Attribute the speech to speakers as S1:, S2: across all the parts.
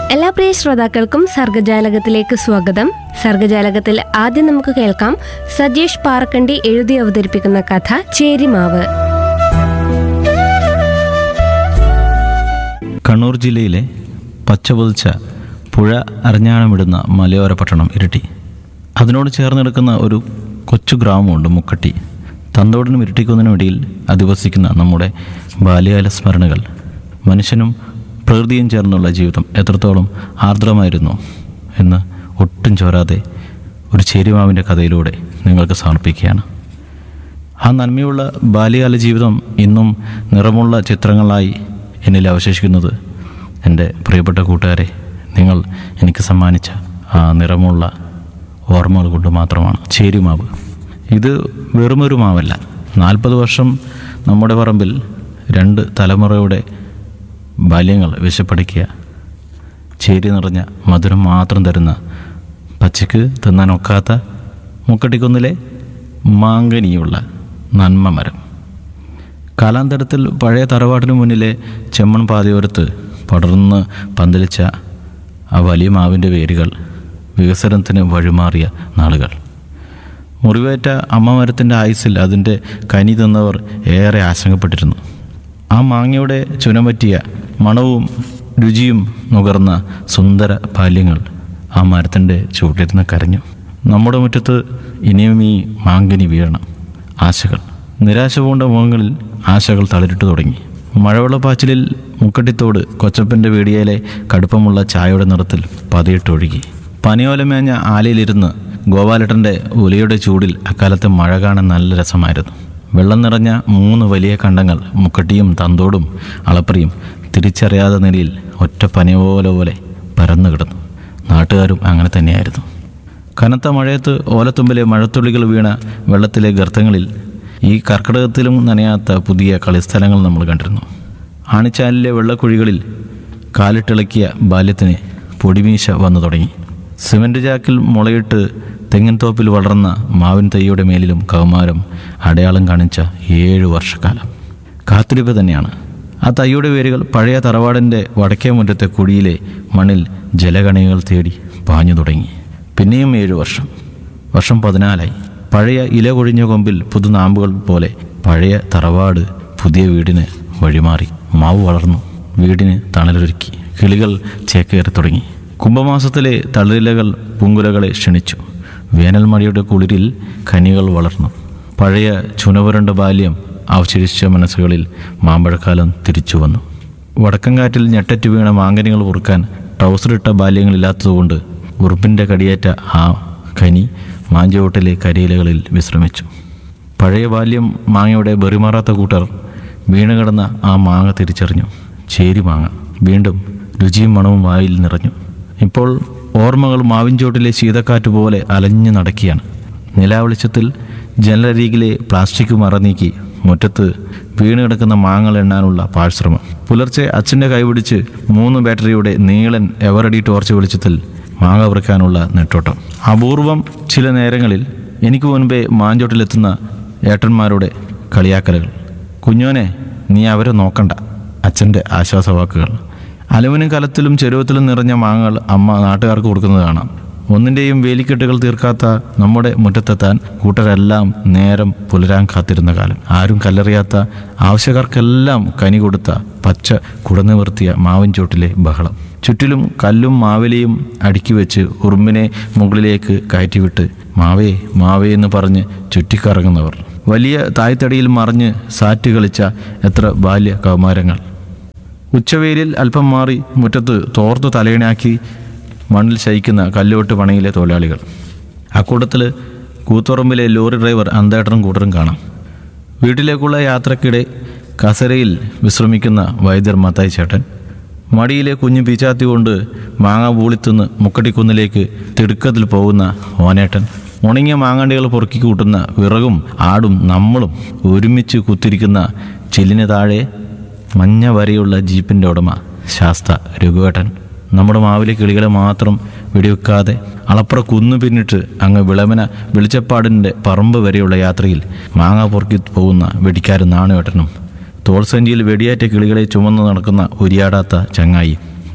S1: എല്ലാ പ്രിയ ശ്രോതാക്കൾക്കും സർഗജാലകത്തിലേക്ക് സ്വാഗതം സർഗജാലകത്തിൽ ആദ്യം നമുക്ക് കേൾക്കാം സജീഷ് പാറക്കണ്ടി എഴുതി അവതരിപ്പിക്കുന്ന കഥ ചേരിമാവ്
S2: കണ്ണൂർ ജില്ലയിലെ പച്ചപൊതിച്ച പുഴ അരഞ്ഞാണമിടുന്ന മലയോര പട്ടണം ഇരിട്ടി അതിനോട് ചേർന്ന് കിടക്കുന്ന ഒരു കൊച്ചു ഗ്രാമമുണ്ട് മുക്കട്ടി തന്തോടിനും ഇരട്ടിക്കുന്നതിനും ഇടയിൽ അധിവസിക്കുന്ന നമ്മുടെ ബാല്യകാല സ്മരണകൾ മനുഷ്യനും പ്രകൃതിയും ചേർന്നുള്ള ജീവിതം എത്രത്തോളം ആർദ്രമായിരുന്നു എന്ന് ഒട്ടും ചോരാതെ ഒരു ചേരിമാവിൻ്റെ കഥയിലൂടെ നിങ്ങൾക്ക് സമർപ്പിക്കുകയാണ് ആ നന്മയുള്ള ബാല്യകാല ജീവിതം ഇന്നും നിറമുള്ള ചിത്രങ്ങളായി എന്നിൽ അവശേഷിക്കുന്നത് എൻ്റെ പ്രിയപ്പെട്ട കൂട്ടുകാരെ നിങ്ങൾ എനിക്ക് സമ്മാനിച്ച ആ നിറമുള്ള ഓർമ്മകൾ കൊണ്ട് മാത്രമാണ് ചേരുമാവ് ഇത് വെറുമൊരു മാവല്ല നാൽപ്പത് വർഷം നമ്മുടെ പറമ്പിൽ രണ്ട് തലമുറയുടെ ബാല്യങ്ങൾ വിശപ്പടിക്കുക ചേരി നിറഞ്ഞ മധുരം മാത്രം തരുന്ന പച്ചക്ക് തിന്നാനൊക്കാത്ത മുക്കട്ടിക്കുന്നിലെ മാങ്കനിയുള്ള നന്മ മരം കാലാന്തരത്തിൽ പഴയ തറവാട്ടിനു മുന്നിലെ ചെമ്മൺ പാതയോരത്ത് പടർന്ന് പന്തലിച്ച ആ വലിയ മാവിൻ്റെ വേരുകൾ വികസനത്തിന് വഴിമാറിയ നാളുകൾ മുറിവേറ്റ അമ്മ മരത്തിൻ്റെ ആയുസിൽ അതിൻ്റെ കനി തിന്നവർ ഏറെ ആശങ്കപ്പെട്ടിരുന്നു ആ മാങ്ങയുടെ ചുനം പറ്റിയ മണവും രുചിയും നുകർന്ന സുന്ദര ബാല്യങ്ങൾ ആ മരത്തിൻ്റെ ചുവട്ടിരുന്ന് കരഞ്ഞു നമ്മുടെ മുറ്റത്ത് ഇനിയും ഈ മാങ്കനി വീഴണം ആശകൾ നിരാശ പൂണ്ട മുഖങ്ങളിൽ ആശകൾ തളിരിട്ടു തുടങ്ങി മഴവെള്ളപ്പാച്ചിലിൽ മുക്കട്ടിത്തോട് കൊച്ചപ്പൻ്റെ വീടിയയിലെ കടുപ്പമുള്ള ചായയുടെ നിറത്തിൽ പതിയിട്ടൊഴുകി പനിയോലമേഞ്ഞ ആലയിലിരുന്ന് ഗോപാലട്ടൻ്റെ ഉലയുടെ ചൂടിൽ അക്കാലത്തെ മഴ കാണാൻ നല്ല രസമായിരുന്നു വെള്ളം നിറഞ്ഞ മൂന്ന് വലിയ കണ്ടങ്ങൾ മുക്കട്ടിയും തന്തോടും അളപ്പറിയും തിരിച്ചറിയാത്ത നിലയിൽ ഒറ്റ പനിയോല പോലെ പരന്നു കിടന്നു നാട്ടുകാരും അങ്ങനെ തന്നെയായിരുന്നു കനത്ത മഴയത്ത് ഓലത്തുമ്പിലെ മഴത്തുള്ളികൾ വീണ വെള്ളത്തിലെ ഗർത്തങ്ങളിൽ ഈ കർക്കിടകത്തിലും നനയാത്ത പുതിയ കളിസ്ഥലങ്ങൾ നമ്മൾ കണ്ടിരുന്നു ആണിച്ചാലിലെ വെള്ളക്കുഴികളിൽ കാലിട്ടിളക്കിയ ബാല്യത്തിന് പൊടിമീശ വന്നു തുടങ്ങി സിമൻ്റ് ചാക്കിൽ മുളയിട്ട് തെങ്ങിൻ തോപ്പിൽ വളർന്ന മാവിൻ തൈയുടെ മേലിലും കൗമാരം അടയാളം കാണിച്ച ഏഴ് വർഷക്കാലം കാത്തിരിപ്പ് തന്നെയാണ് ആ തൈയുടെ വേരുകൾ പഴയ തറവാടിൻ്റെ വടക്കേ മുറ്റത്തെ കുഴിയിലെ മണ്ണിൽ ജലഗണികൾ തേടി പാഞ്ഞു തുടങ്ങി പിന്നെയും ഏഴു വർഷം വർഷം പതിനാലായി പഴയ ഇല കൊഴിഞ്ഞ കൊമ്പിൽ പുതുനാമ്പുകൾ പോലെ പഴയ തറവാട് പുതിയ വീടിന് വഴിമാറി മാവ് വളർന്നു വീടിന് തണലൊരുക്കി കിളികൾ ചേക്കേറി തുടങ്ങി കുംഭമാസത്തിലെ തളിരിലകൾ പൂങ്കുലകളെ ക്ഷണിച്ചു വേനൽ മഴയുടെ കുളിരിൽ കനികൾ വളർന്നു പഴയ ചുനപുരണ്ട ബാല്യം അവശേഷിച്ച മനസ്സുകളിൽ മാമ്പഴക്കാലം തിരിച്ചു വന്നു വടക്കങ്കാറ്റിൽ ഞെട്ടറ്റ് വീണ മാങ്കനികൾ പൊറുക്കാൻ ട്രൗസറിട്ട ബാല്യങ്ങളില്ലാത്തതുകൊണ്ട് ഉറുപ്പിൻ്റെ കടിയേറ്റ ആ കനി മാഞ്ചോട്ടിലെ കരിയിലകളിൽ വിശ്രമിച്ചു പഴയ ബാല്യം മാങ്ങയുടെ ബെറിമാറാത്ത കൂട്ടർ വീണ് കിടന്ന ആ മാങ്ങ തിരിച്ചറിഞ്ഞു ചേരി മാങ്ങ വീണ്ടും രുചിയും മണവും വായിൽ നിറഞ്ഞു ഇപ്പോൾ ഓർമ്മകൾ മാവിൻചോട്ടിലെ ശീതക്കാറ്റ് പോലെ അലഞ്ഞു നടക്കുകയാണ് നിലാവെളിച്ചത്തിൽ ജനലരികിലെ പ്ലാസ്റ്റിക് മറ നീക്കി മുറ്റത്ത് വീണ് കിടക്കുന്ന മാങ്ങകൾ എണ്ണാനുള്ള പാഴ്ശ്രമം പുലർച്ചെ അച്ഛൻ്റെ കൈപിടിച്ച് മൂന്ന് ബാറ്ററിയുടെ നീളൻ എവറഡി ടോർച്ച് വെളിച്ചത്തിൽ മാങ്ങ പറിക്കാനുള്ള നെട്ടോട്ടം അപൂർവം ചില നേരങ്ങളിൽ എനിക്ക് മുൻപേ മാഞ്ചോട്ടിലെത്തുന്ന ഏട്ടന്മാരുടെ കളിയാക്കലുകൾ കുഞ്ഞോനെ നീ അവരെ നോക്കണ്ട അച്ഛൻ്റെ ആശ്വാസവാക്കുകൾ അലുമിനിയം കലത്തിലും ചെരുവത്തിലും നിറഞ്ഞ മാങ്ങകൾ അമ്മ നാട്ടുകാർക്ക് കൊടുക്കുന്നത് കാണാം ഒന്നിൻ്റെയും വേലിക്കെട്ടുകൾ തീർക്കാത്ത നമ്മുടെ മുറ്റത്തെത്താൻ കൂട്ടരെല്ലാം നേരം പുലരാൻ കാത്തിരുന്ന കാലം ആരും കല്ലെറിയാത്ത ആവശ്യക്കാർക്കെല്ലാം കനി കൊടുത്ത പച്ച കുടനിവർത്തിയ മാവിൻ ചോട്ടിലെ ബഹളം ചുറ്റിലും കല്ലും മാവിലയും അടുക്കി വെച്ച് ഉറുമ്പിനെ മുകളിലേക്ക് കയറ്റിവിട്ട് മാവേ മാവേ എന്ന് പറഞ്ഞ് ചുറ്റിക്കറങ്ങുന്നവർ വലിയ തായ്തടിയിൽ മറിഞ്ഞ് സാറ്റ് കളിച്ച എത്ര ബാല്യ കൗമാരങ്ങൾ ഉച്ചവെയിലിൽ അല്പം മാറി മുറ്റത്ത് തോർത്ത് തലയിണാക്കി മണ്ണിൽ ശയിക്കുന്ന കല്ലുവെട്ട് പണിയിലെ തൊഴിലാളികൾ അക്കൂട്ടത്തിൽ കൂത്തുറമ്പിലെ ലോറി ഡ്രൈവർ അന്തേട്ടനും കൂട്ടരും കാണാം വീട്ടിലേക്കുള്ള യാത്രക്കിടെ കസരയിൽ വിശ്രമിക്കുന്ന വൈദ്യർ മത്തായി ചേട്ടൻ മടിയിലെ കുഞ്ഞു പീച്ചാത്തി കൊണ്ട് മാങ്ങ പൂളിത്തുന്ന് മുക്കട്ടിക്കുന്നിലേക്ക് തിടുക്കത്തിൽ പോകുന്ന ഓനേട്ടൻ ഉണങ്ങിയ മാങ്ങണ്ടികൾ പൊറുക്കി കൂട്ടുന്ന വിറകും ആടും നമ്മളും ഒരുമിച്ച് കുത്തിരിക്കുന്ന ചില്ലിന് താഴെ മഞ്ഞ വരെയുള്ള ജീപ്പിൻ്റെ ഉടമ ശാസ്ത രഘുവേട്ടൻ നമ്മുടെ മാവിലെ കിളികളെ മാത്രം വെടിവെക്കാതെ അളപ്പുറ കുന്നു പിന്നിട്ട് അങ്ങ് വിളമന വെളിച്ചപ്പാടിൻ്റെ പറമ്പ് വരെയുള്ള യാത്രയിൽ മാങ്ങ പൊറുക്കി പോകുന്ന വെടിക്കാരൻ നാണുവേട്ടനും തോൾസഞ്ചിയിൽ വെടിയേറ്റ കിളികളെ ചുമന്ന് നടക്കുന്ന ഉരിയാടാത്ത ചങ്ങായി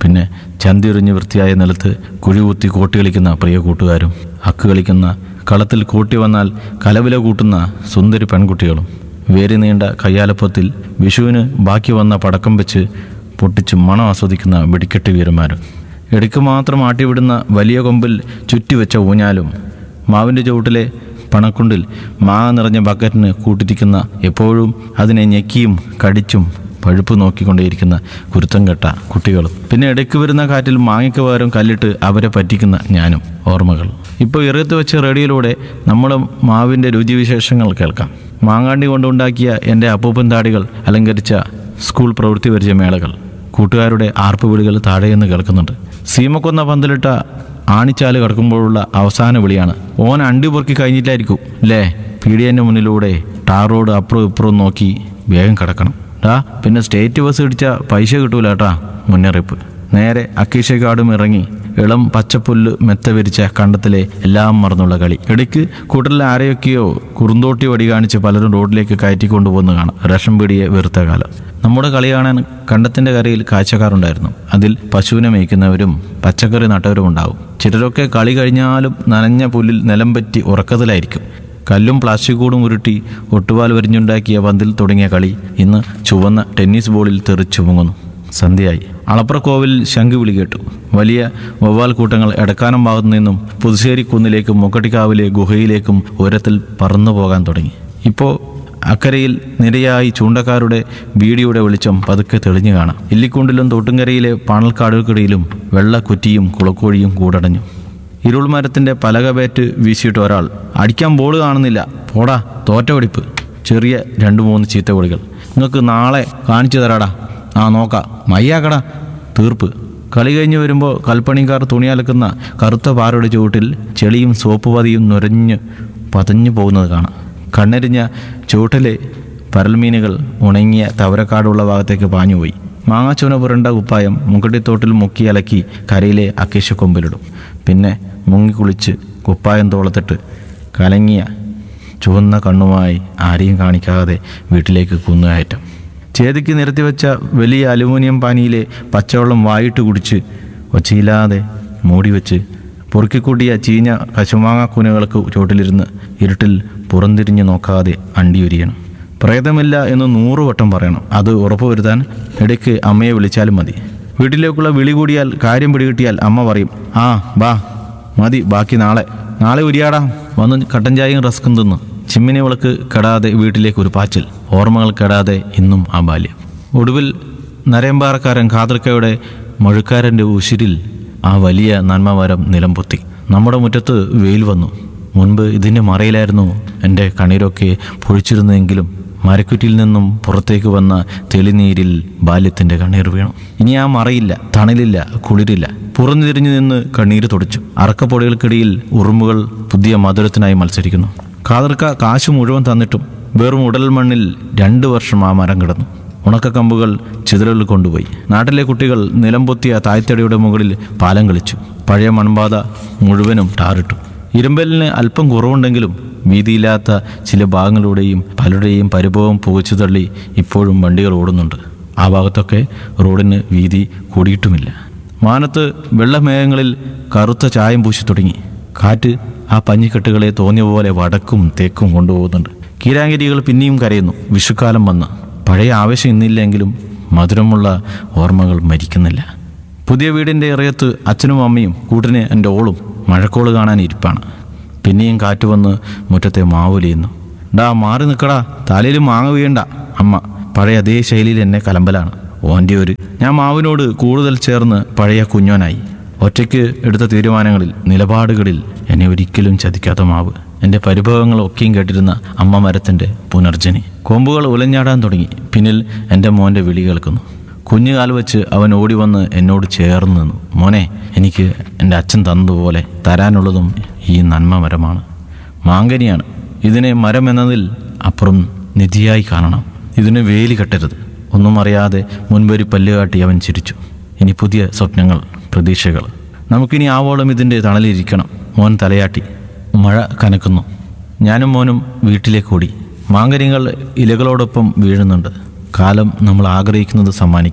S2: പിന്നെ ചന്തിറിഞ്ഞ് വൃത്തിയായ നിലത്ത് കുഴികുത്തി കോട്ടി കളിക്കുന്ന പ്രിയ കൂട്ടുകാരും അക്ക് കളിക്കുന്ന കളത്തിൽ കൂട്ടി വന്നാൽ കലവില കൂട്ടുന്ന സുന്ദരി പെൺകുട്ടികളും വേരി നീണ്ട കയ്യാലപ്പത്തിൽ വിഷുവിന് ബാക്കി വന്ന പടക്കം വെച്ച് പൊട്ടിച്ച് മണം ആസ്വദിക്കുന്ന വെടിക്കെട്ട് വീരന്മാരും ഇടയ്ക്ക് മാത്രം ആട്ടിവിടുന്ന വലിയ കൊമ്പിൽ ചുറ്റിവെച്ച ഊഞ്ഞാലും മാവിൻ്റെ ചുവട്ടിലെ പണക്കുണ്ടിൽ മാങ്ങ നിറഞ്ഞ ബക്കറ്റിന് കൂട്ടിരിക്കുന്ന എപ്പോഴും അതിനെ ഞെക്കിയും കടിച്ചും പഴുപ്പ് നോക്കിക്കൊണ്ടേയിരിക്കുന്ന കുരുത്തം കെട്ട കുട്ടികളും പിന്നെ ഇടയ്ക്ക് വരുന്ന കാറ്റിൽ മാങ്ങയ്ക്ക് പകരം കല്ലിട്ട് അവരെ പറ്റിക്കുന്ന ഞാനും ഓർമ്മകൾ ഇപ്പോൾ ഇറയത്ത് വെച്ച റേഡിയോയിലൂടെ നമ്മൾ മാവിൻ്റെ രുചിവിശേഷങ്ങൾ കേൾക്കാം മാങ്ങാണ്ടി കൊണ്ടുണ്ടാക്കിയ എൻ്റെ അപ്പൂപ്പൻ താടികൾ അലങ്കരിച്ച സ്കൂൾ പ്രവൃത്തി പരിചയ മേളകൾ കൂട്ടുകാരുടെ ആർപ്പുവിളികൾ താഴെയെന്ന് കേൾക്കുന്നുണ്ട് സീമക്കൊന്ന പന്തലിട്ട ആണിച്ചാല് കിടക്കുമ്പോഴുള്ള അവസാന വിളിയാണ് ഓൻ അണ്ടി പൊറുക്കി കഴിഞ്ഞിട്ടായിരിക്കും അല്ലേ പീഡിയൻ്റെ മുന്നിലൂടെ ടാർ റോഡ് അപ്പുറവും ഇപ്പുറവും നോക്കി വേഗം കിടക്കണം ടാ പിന്നെ സ്റ്റേറ്റ് ബസ് ഇടിച്ച പൈസ കിട്ടൂല കേട്ടാ മുന്നറിയിപ്പ് നേരെ അക്കീഷക്കാടും ഇറങ്ങി ഇളം പച്ചപ്പുല്ല് മെത്ത വിരിച്ച കണ്ടത്തിലെ എല്ലാം മറന്നുള്ള കളി ഇടയ്ക്ക് കൂട്ടറിൽ ആരെയൊക്കെയോ കുറുന്തോട്ടി വടി കാണിച്ച് പലരും റോഡിലേക്ക് കയറ്റിക്കൊണ്ടുപോകുന്ന കാണാം റഷം പിടിയെ വെറുത്ത കാലം നമ്മുടെ കളി കാണാൻ കണ്ടത്തിന്റെ കരയിൽ കാഴ്ചക്കാരുണ്ടായിരുന്നു അതിൽ പശുവിനെ മേയ്ക്കുന്നവരും പച്ചക്കറി നട്ടവരും ഉണ്ടാവും ചിലരൊക്കെ കളി കഴിഞ്ഞാലും നനഞ്ഞ പുല്ലിൽ നിലം പറ്റി ഉറക്കത്തിലായിരിക്കും കല്ലും പ്ലാസ്റ്റിക് കൂടും ഉരുട്ടി ഒട്ടുപാൽ വരിഞ്ഞുണ്ടാക്കിയ പന്തിൽ തുടങ്ങിയ കളി ഇന്ന് ചുവന്ന ടെന്നീസ് ബോളിൽ തെറിച്ചു മുങ്ങുന്നു സന്ധ്യയായി അളപ്രക്കോവിൽ ശംഖ് വിളി കേട്ടു വലിയ വവ്വാൽ കൂട്ടങ്ങൾ എടക്കാനം ഭാഗത്തു നിന്നും പുതുശ്ശേരി കുന്നിലേക്കും മുക്കട്ടിക്കാവിലെ ഗുഹയിലേക്കും ഉയരത്തിൽ പറന്നു പോകാൻ തുടങ്ങി ഇപ്പോൾ അക്കരയിൽ നിരയായി ചൂണ്ടക്കാരുടെ ബീഡിയുടെ വെളിച്ചം പതുക്കെ തെളിഞ്ഞു കാണാം ഇല്ലിക്കുണ്ടിലും തോട്ടുംകരയിലെ പാണൽക്കാടുകൾക്കിടയിലും വെള്ള കുറ്റിയും കുളക്കോഴിയും കൂടടഞ്ഞു ഇരുൾമരത്തിന്റെ പലക പേറ്റ് വീശിയിട്ട് ഒരാൾ അടിക്കാൻ ബോൾ കാണുന്നില്ല പോടാ തോറ്റ വെടിപ്പ് ചെറിയ രണ്ട് മൂന്ന് ചീത്ത വിളികൾ നിങ്ങൾക്ക് നാളെ കാണിച്ചു തരാടാ ആ നോക്കാം മയ്യാക്കടാ തീർപ്പ് കളി കഴിഞ്ഞ് വരുമ്പോൾ കൽപ്പണിക്കാർ തുണി അലക്കുന്ന കറുത്ത പാറയുടെ ചുവട്ടിൽ ചെളിയും സോപ്പ് പതിയും നുരഞ്ഞ് പതഞ്ഞു പോകുന്നത് കാണാം കണ്ണെരിഞ്ഞ ചുവട്ടിലെ പരൽമീനുകൾ ഉണങ്ങിയ തവരക്കാടുള്ള ഭാഗത്തേക്ക് പാഞ്ഞുപോയി മാങ്ങാച്ചൂന പുരണ്ട കുപ്പായം മുക്കട്ടിത്തോട്ടിൽ മുക്കി അലക്കി കരയിലെ അക്കേശക്കൊമ്പിലിടും പിന്നെ മുങ്ങിക്കുളിച്ച് കുപ്പായം തോളത്തിട്ട് കലങ്ങിയ ചുവന്ന കണ്ണുമായി ആരെയും കാണിക്കാതെ വീട്ടിലേക്ക് കുന്നുകയറ്റം ചേതിക്ക് നിരത്തിവെച്ച വലിയ അലുമിനിയം പാനിയിലെ പച്ചവെള്ളം വായിട്ട് കുടിച്ച് ഒച്ചയില്ലാതെ മൂടിവെച്ച് പൊറുക്കിക്കൂട്ടിയ ചീഞ്ഞ കശുമാങ്ങാക്കൂനകൾക്ക് ചുവട്ടിലിരുന്ന് ഇരുട്ടിൽ പുറംതിരിഞ്ഞു നോക്കാതെ അണ്ടിയുരിയണം പ്രേതമില്ല എന്ന് നൂറ് വട്ടം പറയണം അത് ഉറപ്പുവരുത്താൻ ഇടയ്ക്ക് അമ്മയെ വിളിച്ചാലും മതി വീട്ടിലേക്കുള്ള വിളി കൂടിയാൽ കാര്യം പിടികിട്ടിയാൽ അമ്മ പറയും ആ ബാ മതി ബാക്കി നാളെ നാളെ ഉരിയാടാ വന്ന് കട്ടൻ ചായയും റസ്കും തിന്ന് ചിമ്മിനി വിളക്ക് കെടാതെ വീട്ടിലേക്ക് ഒരു പാച്ചിൽ ഓർമ്മകൾ കെടാതെ ഇന്നും ആ ബാല്യം ഒടുവിൽ നരയമ്പാറക്കാരൻ ഖാദർക്കയുടെ മഴുക്കാരൻ്റെ ഉശിരിൽ ആ വലിയ നന്മമരം നിലംപൊത്തി നമ്മുടെ മുറ്റത്ത് വെയിൽ വന്നു മുൻപ് ഇതിൻ്റെ മറയിലായിരുന്നു എൻ്റെ കണ്ണീരൊക്കെ പൊഴിച്ചിരുന്നെങ്കിലും മരക്കുറ്റിയിൽ നിന്നും പുറത്തേക്ക് വന്ന തെളിനീരിൽ ബാല്യത്തിൻ്റെ കണ്ണീർ വീണു ഇനി ആ മറയില്ല തണലില്ല കുളിരില്ല പുറന്നു തിരിഞ്ഞു നിന്ന് കണ്ണീര് തുടച്ചു അറക്കപ്പൊടികൾക്കിടയിൽ ഉറുമ്പുകൾ പുതിയ മധുരത്തിനായി മത്സരിക്കുന്നു കാതർക്ക കാശ് മുഴുവൻ തന്നിട്ടും വെറും ഉടൽ മണ്ണിൽ രണ്ടു വർഷം ആ മരം കിടന്നു ഉണക്കക്കമ്പുകൾ ചിതലുകൾ കൊണ്ടുപോയി നാട്ടിലെ കുട്ടികൾ നിലംപൊത്തിയ തായ്ത്തടിയുടെ മുകളിൽ പാലം കളിച്ചു പഴയ മൺപാത മുഴുവനും ടാറിട്ടു ഇരുമ്പലിന് അല്പം കുറവുണ്ടെങ്കിലും വീതിയില്ലാത്ത ചില ഭാഗങ്ങളുടെയും പലരുടെയും പരിഭവം പുകച്ചു തള്ളി ഇപ്പോഴും വണ്ടികൾ ഓടുന്നുണ്ട് ആ ഭാഗത്തൊക്കെ റോഡിന് വീതി കൂടിയിട്ടുമില്ല മാനത്ത് വെള്ളമേഘങ്ങളിൽ കറുത്ത ചായം പൂശി തുടങ്ങി കാറ്റ് ആ പഞ്ഞിക്കെട്ടുകളെ തോന്നിയ പോലെ വടക്കും തേക്കും കൊണ്ടുപോകുന്നുണ്ട് കീരാങ്കിരികൾ പിന്നെയും കരയുന്നു വിഷുക്കാലം വന്ന് പഴയ ആവേശം ഇന്നില്ലെങ്കിലും മധുരമുള്ള ഓർമ്മകൾ മരിക്കുന്നില്ല പുതിയ വീടിൻ്റെ ഇറയത്ത് അച്ഛനും അമ്മയും കൂട്ടിന് എൻ്റെ ഓളും മഴക്കോള് കാണാൻ ഇരിപ്പാണ് പിന്നെയും കാറ്റ് വന്ന് മുറ്റത്തെ മാവുലിയുന്നു ഡാ മാറി നിൽക്കടാ തലയിൽ മാങ്ങ വീഴണ്ട അമ്മ പഴയ അതേ ശൈലിയിൽ എന്നെ കലമ്പലാണ് ഓൻ്റെ ഒരു ഞാൻ മാവിനോട് കൂടുതൽ ചേർന്ന് പഴയ കുഞ്ഞോനായി ഒറ്റയ്ക്ക് എടുത്ത തീരുമാനങ്ങളിൽ നിലപാടുകളിൽ എന്നെ ഒരിക്കലും ചതിക്കാത്ത മാവ് എൻ്റെ പരിഭവങ്ങൾ ഒക്കെയും കേട്ടിരുന്ന അമ്മ മരത്തിൻ്റെ പുനർജനി കൊമ്പുകൾ ഉലഞ്ഞാടാൻ തുടങ്ങി പിന്നിൽ എൻ്റെ മോൻ്റെ വിളി കേൾക്കുന്നു കുഞ്ഞുകാൽ വെച്ച് അവൻ ഓടി വന്ന് എന്നോട് ചേർന്ന് നിന്നു മോനെ എനിക്ക് എൻ്റെ അച്ഛൻ തന്നതുപോലെ തരാനുള്ളതും ഈ നന്മ മരമാണ് മാങ്കനിയാണ് ഇതിനെ മരം എന്നതിൽ അപ്പുറം നിധിയായി കാണണം ഇതിന് വേലി കെട്ടരുത് ഒന്നും അറിയാതെ മുൻപൊരു പല്ലുകാട്ടി അവൻ ചിരിച്ചു ഇനി പുതിയ സ്വപ്നങ്ങൾ പ്രതീക്ഷകൾ നമുക്കിനി ആവോളം ഇതിൻ്റെ തണലിരിക്കണം മോൻ തലയാട്ടി മഴ കനക്കുന്നു ഞാനും മോനും വീട്ടിലേക്ക് ഓടി മാങ്കനികൾ ഇലകളോടൊപ്പം വീഴുന്നുണ്ട് കാലം നമ്മൾ ആഗ്രഹിക്കുന്നത് സമ്മാനിക്കും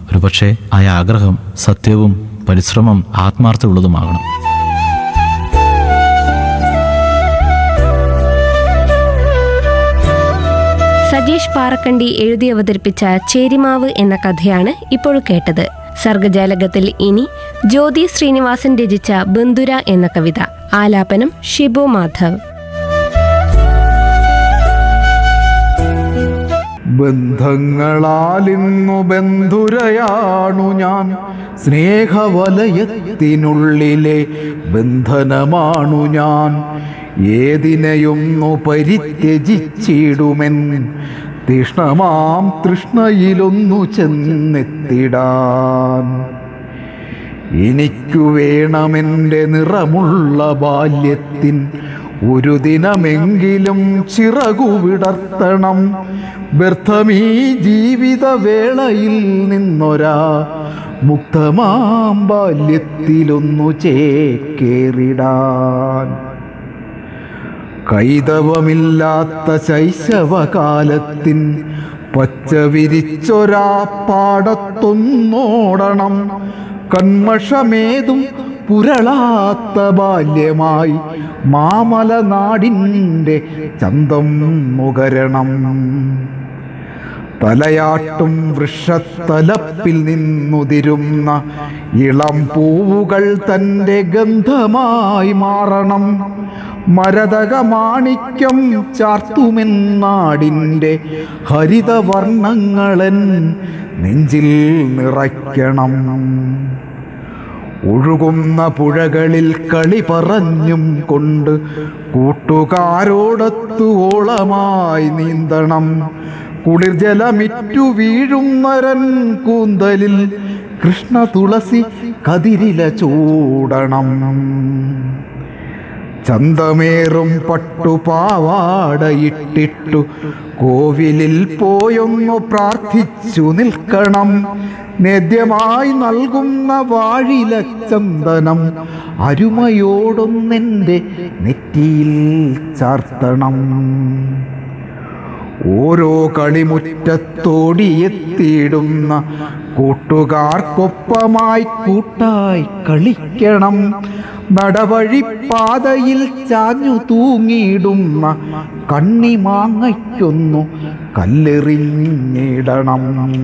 S2: ഒരുപക്ഷെ ആ ആഗ്രഹം സത്യവും പരിശ്രമം ആത്മാർത്ഥമുള്ളതുമാകണം
S1: സജീഷ് പാറക്കണ്ടി എഴുതി അവതരിപ്പിച്ച ചേരിമാവ് എന്ന കഥയാണ് ഇപ്പോൾ കേട്ടത് സർഗജാലകത്തിൽ ഇനി ജ്യോതി ശ്രീനിവാസൻ രചിച്ച ബന്ധുര എന്ന കവിത ആലാപനം ഷിബു മാധവ്
S3: ബന്ധങ്ങളാലിന്നു ബന്ധുരയാണു ഞാൻ സ്നേഹവലയത്തിനുള്ളിലെ ബന്ധനമാണു ഞാൻ ഏതിനെയൊന്നു പരിത്യജിച്ചിടുമെൻ തീഷ്ണമാം തൃഷ്ണയിലൊന്നു ചെന്നെത്തിടാൻ എനിക്കു വേണമെൻ്റെ നിറമുള്ള ബാല്യത്തിൻ ഒരു ദിനമെങ്കിലും ചിറകു വിടർത്തണം വ്യർത്ഥമീ ജീവിതവേളയിൽ നിന്നൊരാ മുക്തമാം ബാല്യത്തിലൊന്നു ചേക്കേറിടാൻ കൈതവമില്ലാത്ത ശൈശവകാലത്തിൻ പച്ച വിരിച്ചൊരാ പാടത്തൊന്നോടണം കന്മഷമേതും പുരളാത്ത ബാല്യമായി മാമല നാടിൻ്റെ ചന്തം നുകരണം തലയാട്ടും വൃക്ഷത്തലപ്പിൽ നിന്നുതിരുന്ന ഇളം പൂവുകൾ തൻ്റെ ഗന്ധമായി മാറണം മരതക മാണിക്യം ചാർത്തുമെന്നാടിൻ്റെ ഹരിതവർണ്ണങ്ങളൻ നെഞ്ചിൽ നിറയ്ക്കണം ഒഴുകുന്ന പുഴകളിൽ കളി പറഞ്ഞും കൊണ്ട് കൂട്ടുകാരോടൊത്തു ഓളമായി നീന്തണം കുളിർ ജലമിറ്റു വീഴുന്നരൻ കൂന്തലിൽ കൃഷ്ണ തുളസി കതിരില ചൂടണം ചന്തമേറും പട്ടുപാവാടയിട്ടിട്ടു കോവിലിൽ പോയൊന്നു പ്രാർത്ഥിച്ചു നിൽക്കണം നേദ്യമായി നൽകുന്ന വാഴില ചന്ദനം അരുമയോടൊന്നെൻ്റെ നെറ്റിയിൽ ചാർത്തണം ഓരോ കളിമുറ്റത്തോടിയെത്തിയിടുന്ന കൂട്ടുകാർക്കൊപ്പമായി കൂട്ടായി കളിക്കണം നടവഴി പാതയിൽ ചാഞ്ഞു തൂങ്ങിയിടുന്ന കണ്ണിമാങ്ങയ്ക്കൊന്നു കല്ലെറിഞ്ഞിടണം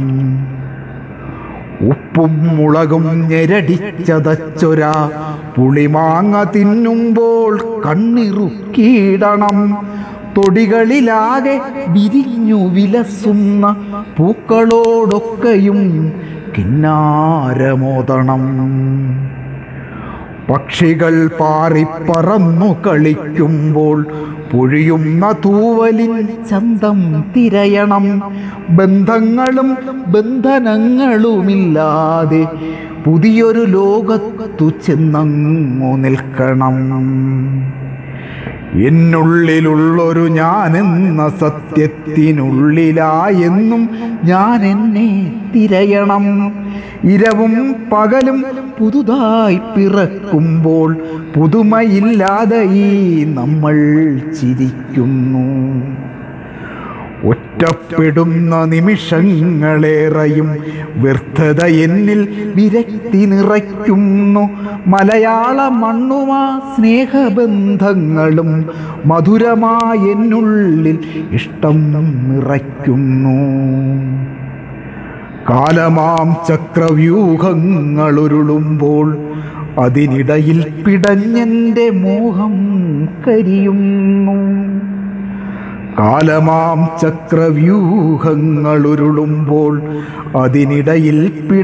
S3: ഉപ്പും മുളകും ഞെരടിച്ചതച്ചൊരാ പുളിമാങ്ങ തിന്നുമ്പോൾ കണ്ണിറുക്കിയിടണം തൊടികളിലാകെ വിരിഞ്ഞു വിലസുന്ന പൂക്കളോടൊക്കെയും കിന്നാരമോദണം പക്ഷികൾ പാറിപ്പറന്നു കളിക്കുമ്പോൾ പൊഴിയുന്ന തൂവലിൻ ചന്തം തിരയണം ബന്ധങ്ങളും ബന്ധനങ്ങളുമില്ലാതെ പുതിയൊരു ലോകത്തു ചെന്നങ്ങു നിൽക്കണം എന്നുള്ളിലുള്ളൊരു ഞാനെന്ന സത്യത്തിനുള്ളിലായെന്നും ഞാൻ എന്നെ തിരയണം ഇരവും പകലും പുതുതായി പിറക്കുമ്പോൾ പുതുമയില്ലാതെ ഈ നമ്മൾ ചിരിക്കുന്നു ഒറ്റപ്പെടുന്ന നിമിഷങ്ങളേറെയും വ്യർത്ഥത എന്നിൽ വിരക്തി നിറയ്ക്കുന്നു മലയാള മണ്ണുമാ സ്നേഹബന്ധങ്ങളും മധുരമായ എന്നുള്ളിൽ ഇഷ്ടം നിറയ്ക്കുന്നു കാലമാം ചക്രവ്യൂഹങ്ങളുരുളുമ്പോൾ അതിനിടയിൽ പിടഞ്ഞെൻ്റെ മോഹം കരിയുന്നു കാലമാം ചക്രവ്യൂഹങ്ങളുരുളുമ്പോൾ അതിനിടയിൽ പിട